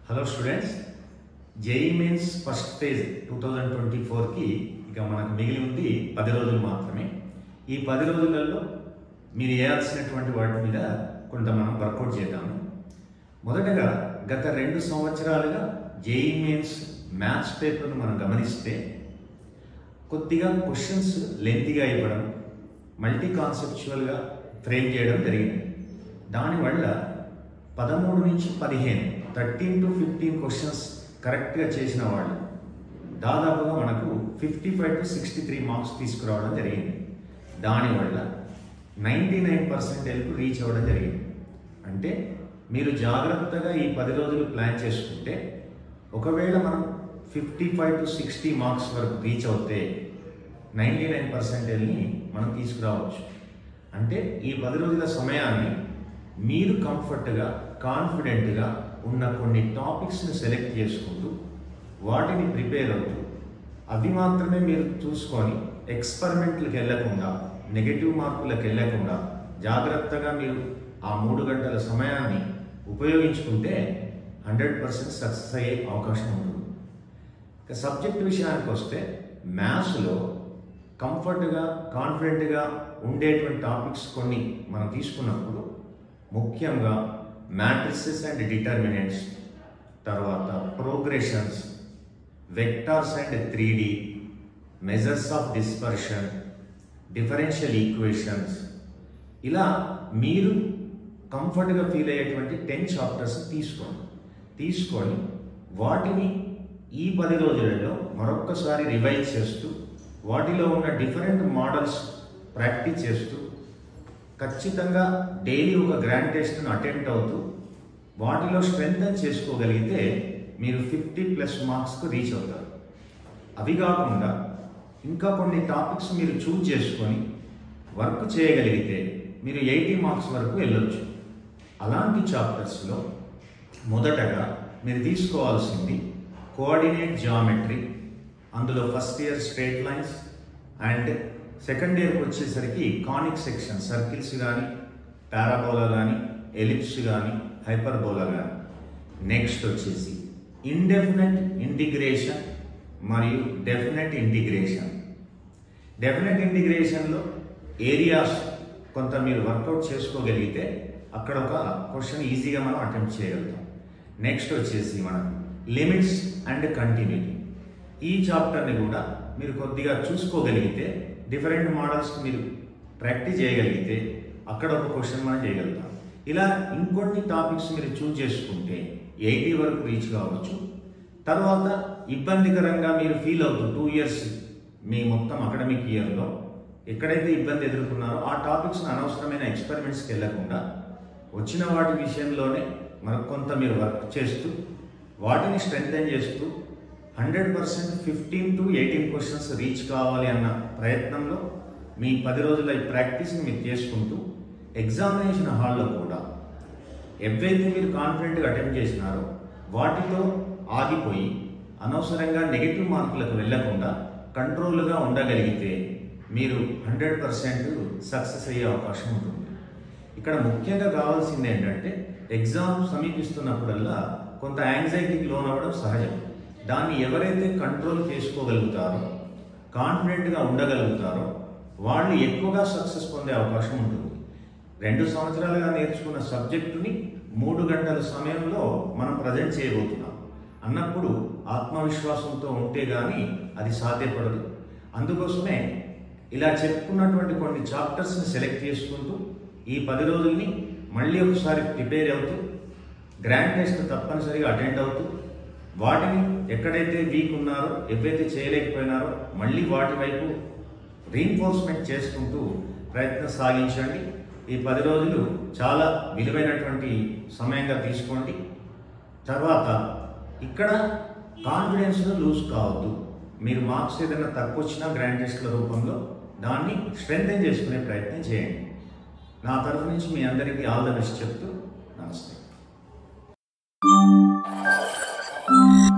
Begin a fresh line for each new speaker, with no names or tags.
hello students JEE mains first phase two thousand twenty ఫోర్కి ఇక మనకు మిగిలి ఉంది పది రోజులు మాత్రమే ఈ పది రోజులలో మీరు వేయాల్సినటువంటి వాటి మీద కొంత మనం వర్కౌట్ చేద్దాము మొదటగా గత రెండు సంవత్సరాలుగా జేఈ మెయిన్స్ మ్యాథ్స్ పేపర్ను మనం గమనిస్తే కొద్దిగా క్వశ్చన్స్ లెంతీగా ఇవ్వడం మల్టీ కాన్సెప్చువల్గా ఫ్రేమ్ చేయడం జరిగింది దానివల్ల పదమూడు నుంచి పదిహేను థర్టీన్ టు ఫిఫ్టీన్ క్వశ్చన్స్ కరెక్ట్గా చేసిన వాళ్ళు దాదాపుగా మనకు fifty five to sixty three marks తీసుకురావడం జరిగింది దానివల్ల నైంటీ నైన్ పర్సెంటేజ్కు రీచ్ అవ్వడం జరిగింది అంటే మీరు జాగ్రత్తగా ఈ పది రోజులు ప్లాన్ చేసుకుంటే ఒకవేళ మనం fifty five to sixty marks వరకు రీచ్ అవుతే నైంటీ నైన్ పర్సెంటేజ్ని మనం తీసుకురావచ్చు అంటే ఈ పది రోజుల సమయాన్ని మీరు కంఫర్ట్గా కాన్ఫిడెంట్గా ఉన్న కొన్ని టాపిక్స్ని సెలెక్ట్ చేసుకుంటూ వాటిని ప్రిపేర్ అవుతూ అవి మాత్రమే మీరు చూసుకొని ఎక్స్పెరిమెంట్లకు వెళ్ళకుండా నెగటివ్ మార్కులకు వెళ్ళకుండా జాగ్రత్తగా మీరు ఆ మూడు గంటల సమయాన్ని ఉపయోగించుకుంటే హండ్రెడ్ పర్సెంట్ సక్సెస్ అయ్యే అవకాశం ఉంటుంది ఇక సబ్జెక్ట్ విషయానికి వస్తే మ్యాథ్స్లో కంఫర్ట్గా కాన్ఫిడెంట్గా ఉండేటువంటి టాపిక్స్ కొన్ని మనం తీసుకున్నప్పుడు ముఖ్యంగా మ్యాట్రిసెస్ అండ్ డిటర్మినెంట్స్ తర్వాత progressions vectors and three D measures of dispersion differential equations ఇలా మీరు కంఫర్ట్గా ఫీల్ అయ్యేటువంటి టెన్ చాప్టర్స్ తీసుకోండి తీసుకొని వాటిని ఈ పది రోజులలో మరొక్కసారి రివైజ్ చేస్తూ వాటిలో ఉన్న డిఫరెంట్ మోడల్స్ ప్రాక్టీస్ చేస్తూ ఖచ్చితంగా డైలీ ఒక గ్రాండ్ టెస్ట్ను అటెంప్ట్ అవుతూ వాటిలో స్ట్రెంగ్తన్ చేసుకోగలిగితే మీరు ఫిఫ్టీ ప్లస్ మార్క్స్కు రీచ్ అవుతారు అవి కాకుండా ఇంకా కొన్ని టాపిక్స్ మీరు చూజ్ చేసుకొని వర్క్ చేయగలిగితే మీరు ఎయిటీ మార్క్స్ వరకు వెళ్ళొచ్చు అలాంటి చాప్టర్స్లో మొదటగా మీరు తీసుకోవాల్సింది కోఆర్డినేట్ జామెట్రీ అందులో first year straight lines and second ఇయర్కి వచ్చేసరికి కానిక్ సెక్షన్ సర్కిల్స్ కానీ పారాబోలా కానీ ఎలిప్స్ కానీ హైపర్బోలా కానీ నెక్స్ట్ వచ్చేసి ఇండెఫినెట్ ఇంటిగ్రేషన్ మరియు డెఫినెట్ ఇంటిగ్రేషన్ డెఫినెట్ ఇంటిగ్రేషన్లో ఏరియాస్ కొంత మీరు వర్కౌట్ చేసుకోగలిగితే అక్కడ ఒక క్వశ్చన్ ఈజీగా మనం అటెంప్ట్ చేయగలుగుతాం నెక్స్ట్ వచ్చేసి మనం లిమిట్స్ అండ్ కంటిన్యూటీ ఈ చాప్టర్ని కూడా మీరు కొద్దిగా చూసుకోగలిగితే డిఫరెంట్ మోడల్స్ మీరు ప్రాక్టీస్ చేయగలిగితే అక్కడ ఒక క్వశ్చన్ మనం చేయగలుగుతాం ఇలా ఇంకొన్ని టాపిక్స్ మీరు చూజ్ చేసుకుంటే ఎయిటీ వరకు రీచ్ కావచ్చు తర్వాత ఇబ్బందికరంగా మీరు ఫీల్ అవుతూ టూ ఇయర్స్ మీ మొత్తం అకాడమిక్ ఇయర్లో ఎక్కడైతే ఇబ్బంది ఎదుర్కొన్నారో ఆ టాపిక్స్ అనవసరమైన ఎక్స్పెరిమెంట్స్కి వెళ్ళకుండా వచ్చిన వాటి విషయంలోనే మరికొంత మీరు వర్క్ చేస్తూ వాటిని స్ట్రెంగ్తన్ చేస్తూ hundred percent fifteen to eighteen questions reach కావాలి అన్న ప్రయత్నంలో మీ పది రోజుల ఈ ప్రాక్టీస్ని మీరు చేసుకుంటూ ఎగ్జామినేషన్ హాల్లో కూడా ఎవైతే మీరు కాన్ఫిడెంట్గా అటెంప్ట్ చేసినారో వాటితో ఆగిపోయి అనవసరంగా నెగిటివ్ మార్కులకు వెళ్లకుండా కంట్రోల్గా ఉండగలిగితే మీరు హండ్రెడ్ పర్సెంట్ సక్సెస్ అయ్యే అవకాశం ఉంటుంది ఇక్కడ ముఖ్యంగా కావాల్సింది ఏంటంటే ఎగ్జామ్ సమీపిస్తున్నప్పుడల్లా కొంత యాంగ్జైటీకి లోన్ అవ్వడం సహజం దాన్ని ఎవరైతే కంట్రోల్ చేసుకోగలుగుతారో కాన్ఫిడెంట్గా ఉండగలుగుతారో వాళ్ళు ఎక్కువగా సక్సెస్ పొందే అవకాశం ఉంటుంది రెండు సంవత్సరాలుగా నేర్చుకున్న సబ్జెక్టుని మూడు గంటల సమయంలో మనం ప్రజెంట్ చేయబోతున్నాం అన్నప్పుడు ఆత్మవిశ్వాసంతో ఉంటే కానీ అది సాధ్యపడదు అందుకోసమే ఇలా చెప్పుకున్నటువంటి కొన్ని చాప్టర్స్ని సెలెక్ట్ చేసుకుంటూ ఈ పది రోజుల్ని మళ్ళీ ఒకసారి ప్రిపేర్ అవుతూ గ్రాండ్ టెస్ట్ తప్పనిసరిగా అటెండ్ అవుతూ వాటిని ఎక్కడైతే వీక్ ఉన్నారో ఎవరైతే చేయలేకపోయినారో మళ్ళీ వాటి వైపు రీఎన్ఫోర్స్మెంట్ చేసుకుంటూ ప్రయత్నం సాగించండి ఈ పది రోజులు చాలా విలువైనటువంటి సమయంగా తీసుకోండి తర్వాత ఇక్కడ కాన్ఫిడెన్స్ను లూజ్ కావద్దు మీరు మార్క్స్ ఏదైనా తక్కువ వచ్చినా గ్రాండ్ టెస్ట్ల రూపంలో దాన్ని స్ట్రెంగ్తన్ చేసుకునే ప్రయత్నం చేయండి నా తరఫు నుంచి మీ అందరికీ ఆల్ ద బెస్ట్ చెప్తూ నమస్తే